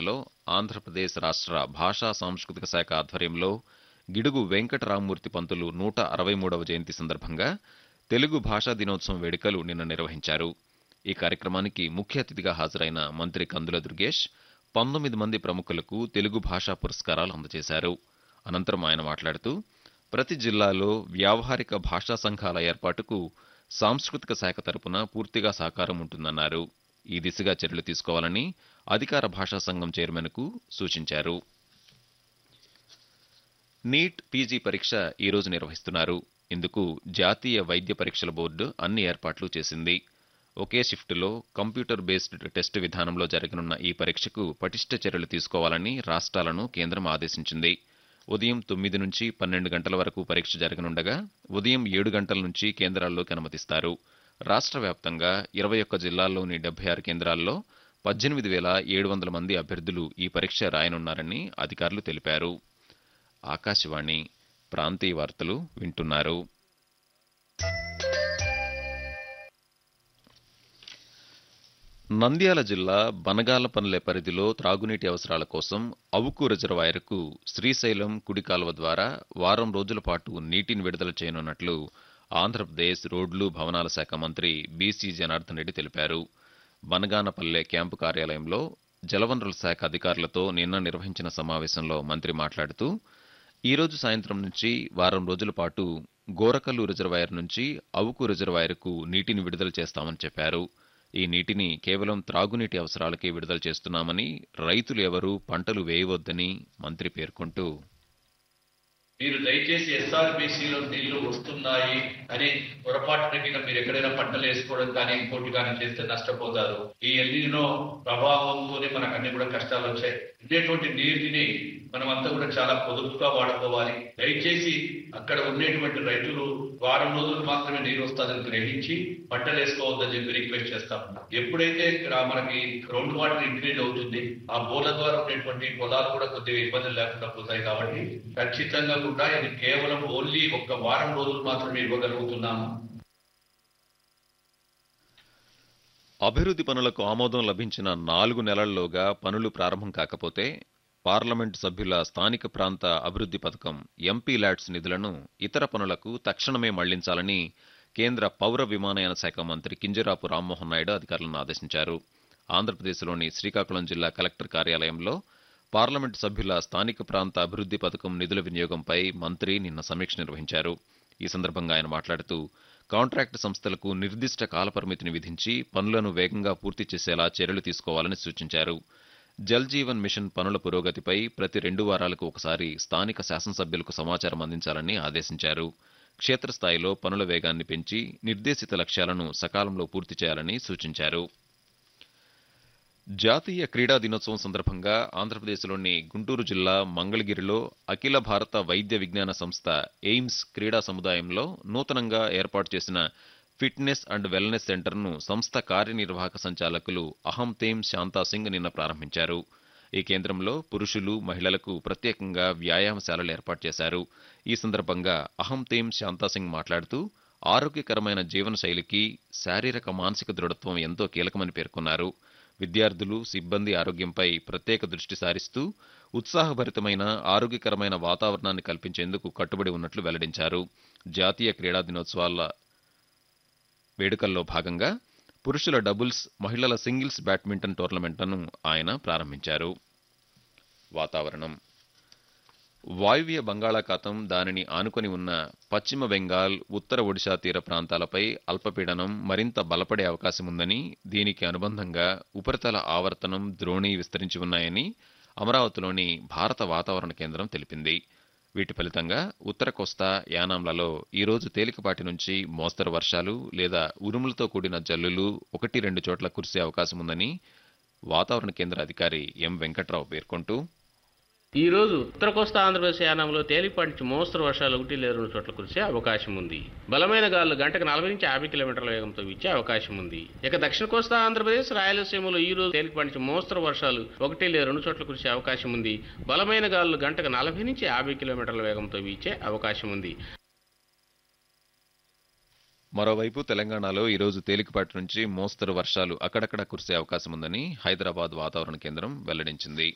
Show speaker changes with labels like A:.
A: కార్యాలయంలో ఆంధ్రప్రదేశ్ రాష్ట్ర భాషా సాంస్కృతిక శాఖ ఆధ్వర్యంలో గిడుగు వెంకటరామమూర్తి పంతులు నూట అరవై మూడవ జయంతి సందర్భంగా తెలుగు భాషా దినోత్సవం వేడుకలు నిన్న నిర్వహించారు ఈ కార్యక్రమానికి ముఖ్య అతిథిగా హాజరైన మంత్రి కందుల దుర్గేష్ పంతొమ్మిది మంది ప్రముఖులకు తెలుగు భాషా పురస్కారాలు అందజేశారు అనంతరం ఆయన మాట్లాడుతూ ప్రతి జిల్లాలో వ్యావహారిక భాషా సంఘాల ఏర్పాటుకు సాంస్కృతిక శాఖ తరపున పూర్తిగా సహకారం ఉంటుందన్నారు ఈ దిశగా చర్యలు తీసుకోవాలని అధికార భాషా సంఘం చైర్మన్కు సూచించారు నీట్ పీజీ పరీక్ష ఈ రోజు నిర్వహిస్తున్నారు ఇందుకు జాతీయ వైద్య పరీక్షల బోర్డు అన్ని ఏర్పాట్లు చేసింది ఒకే షిఫ్టులో కంప్యూటర్ బేస్డ్ టెస్ట్ విధానంలో జరగనున్న ఈ పరీక్షకు పటిష్ట చర్యలు తీసుకోవాలని రాష్ట్రాలను కేంద్రం ఆదేశించింది ఉదయం తొమ్మిది నుంచి పన్నెండు గంటల వరకు పరీక్ష జరగనుండగా ఉదయం ఏడు గంటల నుంచి కేంద్రాల్లోకి అనుమతిస్తారు రాష్ట్ర వ్యాప్తంగా ఇరవై ఒక్క జిల్లాల్లోని డెబ్బై ఆరు కేంద్రాల్లో పద్దెనిమిది వేల ఏడు వందల మంది అభ్యర్థులు ఈ పరీక్ష రాయనున్నారని అధికారులు తెలిపారు ఆకాశవాణి ప్రాంతీయ వార్తలు వింటున్నారు నంద్యాల జిల్లా బనగాలపల్లె పరిధిలో త్రాగునీటి అవసరాల కోసం అవుకు రిజర్వాయర్కు శ్రీశైలం కుడి కాలువ ద్వారా వారం రోజుల పాటు నీటిని విడుదల చేయనున్నట్లు ఆంధ్రప్రదేశ్ రోడ్లు భవనాల శాఖ మంత్రి బీసీ జనార్దన్ రెడ్డి తెలిపారు బనగానపల్లె క్యాంపు కార్యాలయంలో జలవనరుల శాఖ అధికారులతో నిన్న నిర్వహించిన సమావేశంలో మంత్రి మాట్లాడుతూ ఈ రోజు సాయంత్రం నుంచి వారం రోజుల పాటు గోరకల్లు రిజర్వాయర్ నుంచి అవుకు రిజర్వాయర్కు నీటిని విడుదల చేస్తామని చెప్పారు ఈ నీటిని కేవలం త్రాగునీటి అవసరాలకే విడుదల చేస్తున్నామని రైతులు ఎవరూ పంటలు వేయవద్దని మంత్రి పేర్కొంటూ
B: మీరు దయచేసి ఎస్ఆర్బీసీలో నీళ్లు వస్తున్నాయి అని పొరపాటున మీరు ఎక్కడైనా పంటలు వేసుకోవడం కానీ ఇంకోటి కానీ చేస్తే నష్టపోతారు ఈ ఎల్లినో ప్రభావంతోనే మనకు అన్ని కూడా కష్టాలు వచ్చాయి ఉండేటువంటి నీటిని మనం అంతా కూడా చాలా పొదుపుగా వాడుకోవాలి దయచేసి అక్కడ ఉండేటువంటి రైతులు వారం రోజులు మాత్రమే నీరు వస్తుందని గ్రహించి పంటలు వేసుకోవద్దని చెప్పి రిక్వెస్ట్ చేస్తాం ఎప్పుడైతే ఇక్కడ మనకి గ్రౌండ్ వాటర్ ఇంక్రీజ్ అవుతుంది ఆ బోర్ల ద్వారా ఉండేటువంటి పొలాలు కూడా కొద్దిగా ఇబ్బందులు లేకుండా పోతాయి కాబట్టి ఖచ్చితంగా కూడా ఇది కేవలం ఓన్లీ ఒక్క వారం రోజులు మాత్రమే ఇవ్వగలుగుతున్నాము
A: అభివృద్ధి పనులకు ఆమోదం లభించిన నాలుగు నెలల్లోగా పనులు ప్రారంభం కాకపోతే పార్లమెంటు సభ్యుల స్థానిక ప్రాంత అభివృద్ధి పథకం ఎంపీ ల్యాడ్స్ నిధులను ఇతర పనులకు తక్షణమే మళ్లించాలని కేంద్ర పౌర విమానయాన శాఖ మంత్రి కింజరాపు రామ్మోహన్ నాయుడు అధికారులను ఆదేశించారు ఆంధ్రప్రదేశ్లోని శ్రీకాకుళం జిల్లా కలెక్టర్ కార్యాలయంలో పార్లమెంటు సభ్యుల స్థానిక ప్రాంత అభివృద్ధి పథకం నిధుల వినియోగంపై మంత్రి నిన్న సమీక్ష నిర్వహించారు ఈ సందర్భంగా ఆయన మాట్లాడుతూ కాంట్రాక్టు సంస్థలకు నిర్దిష్ట కాలపరిమితిని విధించి పనులను వేగంగా పూర్తి చేసేలా చర్యలు తీసుకోవాలని సూచించారు జల్ జీవన్ మిషన్ పనుల పురోగతిపై ప్రతి రెండు వారాలకు ఒకసారి స్థానిక శాసనసభ్యులకు సమాచారం అందించాలని ఆదేశించారు క్షేత్రస్థాయిలో పనుల వేగాన్ని పెంచి నిర్దేశిత లక్ష్యాలను సకాలంలో పూర్తి చేయాలని సూచించారు జాతీయ క్రీడా దినోత్సవం సందర్భంగా ఆంధ్రప్రదేశ్లోని గుంటూరు జిల్లా మంగళగిరిలో అఖిల భారత వైద్య విజ్ఞాన సంస్థ ఎయిమ్స్ క్రీడా సముదాయంలో నూతనంగా ఏర్పాటు చేసిన ఫిట్నెస్ అండ్ వెల్నెస్ సెంటర్ను సంస్థ కార్యనిర్వాహక సంచాలకులు అహం తేమ్ శాంతా సింగ్ నిన్న ప్రారంభించారు ఈ కేంద్రంలో పురుషులు మహిళలకు ప్రత్యేకంగా వ్యాయామశాలలు ఏర్పాటు చేశారు ఈ సందర్భంగా అహం తేమ్ శాంతా సింగ్ మాట్లాడుతూ ఆరోగ్యకరమైన జీవనశైలికి శారీరక మానసిక దృఢత్వం ఎంతో కీలకమని పేర్కొన్నారు విద్యార్థులు సిబ్బంది ఆరోగ్యంపై ప్రత్యేక దృష్టి సారిస్తూ ఉత్సాహభరితమైన ఆరోగ్యకరమైన వాతావరణాన్ని కల్పించేందుకు కట్టుబడి ఉన్నట్లు వెల్లడించారు జాతీయ క్రీడా దినోత్సవాల వేడుకల్లో భాగంగా పురుషుల డబుల్స్ మహిళల సింగిల్స్ బ్యాడ్మింటన్ టోర్నమెంట్లను ఆయన ప్రారంభించారు వాతావరణం వాయువ్య బంగాళాఖాతం దానిని ఆనుకొని ఉన్న పశ్చిమ బెంగాల్ ఉత్తర ఒడిశా తీర ప్రాంతాలపై అల్పపీడనం మరింత బలపడే అవకాశం ఉందని దీనికి అనుబంధంగా ఉపరితల ఆవర్తనం ద్రోణి విస్తరించి ఉన్నాయని అమరావతిలోని భారత వాతావరణ కేంద్రం తెలిపింది వీటి ఫలితంగా ఉత్తర కోస్తా యానాంలలో ఈరోజు తేలికపాటి నుంచి మోస్తరు వర్షాలు లేదా ఉరుములతో కూడిన జల్లులు ఒకటి రెండు చోట్ల కురిసే అవకాశం ఉందని వాతావరణ కేంద్ర అధికారి ఎం వెంకట్రావు పేర్కొంటూ
C: ఈ రోజు ఉత్తర కోస్తా ఆంధ్రప్రదేశ్ యానంలో తేలిపాటి నుంచి మోస్తరు వర్షాలు ఒకటి లేదా రెండు చోట్ల కురిసే అవకాశం ఉంది బలమైన గాలులు గంటకు నలభై నుంచి యాభై కిలోమీటర్ల వేగంతో వీచే అవకాశం ఉంది ఇక దక్షిణ కోస్తా ఆంధ్రప్రదేశ్ రాయలసీమలో ఈ రోజు తేలిపాటి నుంచి మోస్తరు వర్షాలు ఒకటి లేదా రెండు చోట్ల కురిసే అవకాశం ఉంది బలమైన గాలులు గంటకు నలభై నుంచి యాభై కిలోమీటర్ల వేగంతో వీచే అవకాశం ఉంది
A: మరోవైపు తెలంగాణలో ఈరోజు తేలికపాటి నుంచి మోస్తరు వర్షాలు అక్కడక్కడ కురిసే అవకాశం ఉందని హైదరాబాద్ వాతావరణ కేంద్రం వెల్లడించింది